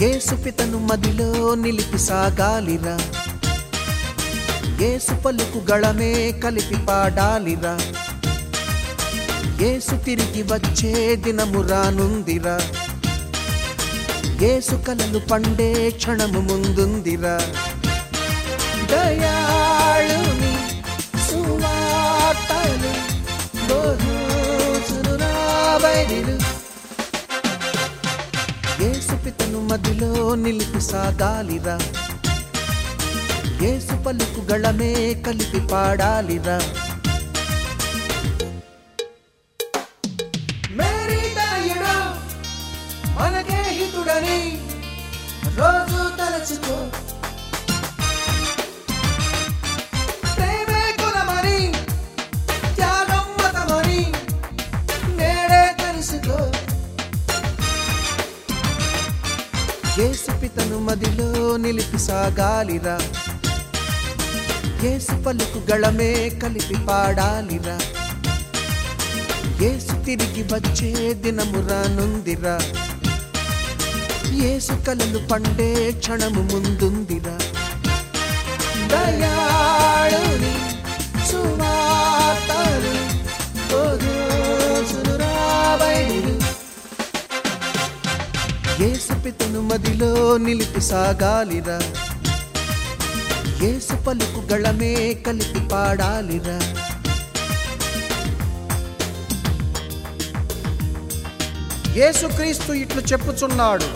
ఏసుపితను మదిలో నిలిపి సాగాలిరా ఏసు పలుకు గళమే కలిపి పాడాలిరా ఏసు తిరిగి వచ్చే దినము రానుందిరా ఏసు కలలు పండే క్షణము ముందుందిరా దయాళుని సువార్తలు బోధించును బయలు ఏసు పితను మదిలో నిలిపి సాగాలిరా ఏసు పలుకు గళమే కలిపి పాడాలిరా మేరీ తనయుడు మనకే హితుడని రోజు తలచుకో ప్రేమే కులమని త్యాగం మతమని నేడే తెలుసుకో యేసు పితను మదిలో నిలిపి సాగాలిరా యేసు పలుకు గళమే కలిపి పాడాలిరా యేసు తిరిగి వచ్చే దినము రానుందిరా యేసు కలలు పండే క్షణము ముందుందిరా దయాళుని సువార్తలు బోధించును రాబైలు. యేసు పితను మదిలో నిలిపి సాగాలిరా యేసు పలుకు గళమే కలిపి పాడాలిరా యేసుక్రీస్తు ఇట్లు చెప్పుచున్నాడు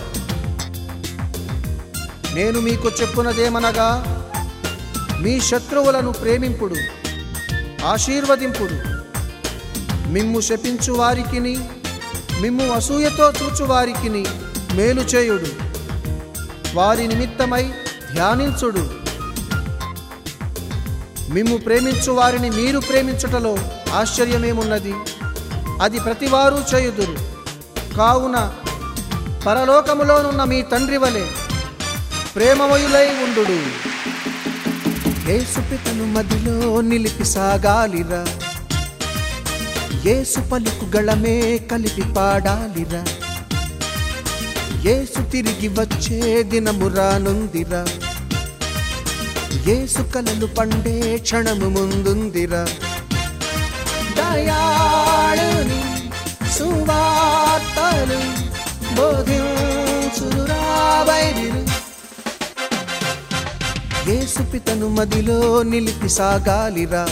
నేను మీకు చెప్పునదేమనగా మీ శత్రువులను ప్రేమింపుడు ఆశీర్వదింపుడు మిమ్ము శపించు వారికిని మిమ్ము అసూయతో చూచు వారికిని మేలు చేయుడు వారి నిమిత్తమై ధ్యానించుడు మిమ్ము ప్రేమించు వారిని మీరు ప్రేమించుటలో ఆశ్చర్యమేమున్నది అది ప్రతివారు చేయుదురు కావున పరలోకములోనున్న మీ తండ్రి వలె ప్రేమమయులై ఉండుడు యేసు పితను మదిలో నిలిపి సాగాలిరా యేసు పలుకు గళమే కలిపి పాడాలిరా యేసు తిరిగి వచ్చే దినము రానుందిరా యేసు కలలు పండే క్షణము ముందుందిరా దయాళుని సువార్తలు బోధించును రాబైలు యేసు పితను మదిలో నిలిపి సాగాలిరా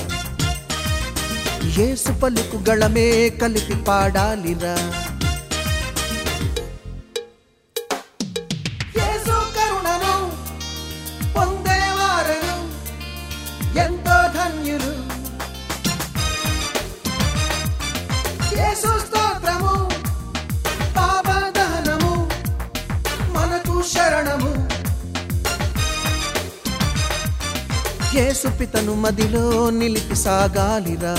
యేసు పలుకు గళమే కలిపి పాడాలిరా యేసు కరుణను పొందేవారను ఎంతో ధన్యులు యేసు స్తోత్రము పాపదహనము మనకు శరణము యేసు పితను మదిలో నిలిపి సాగాలిరా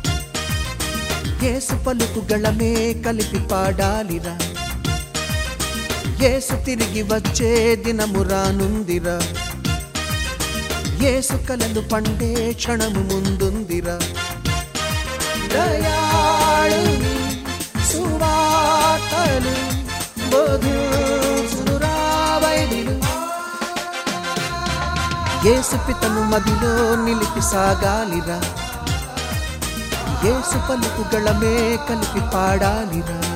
యేసు పలుకు గళమే కలిపి పాడాలిరా యేసు తిరిగి వచ్చే దినము రానుందిరా యేసు కలలు పండే క్షణము ముందుందిరా దయాళుని సువార్తలు బోధించును రాబైలు. యేసు పితను మదిలో నిలిపి సాగాలిరా యేసు పలుకు గళమే కలిపి పాడాలిరా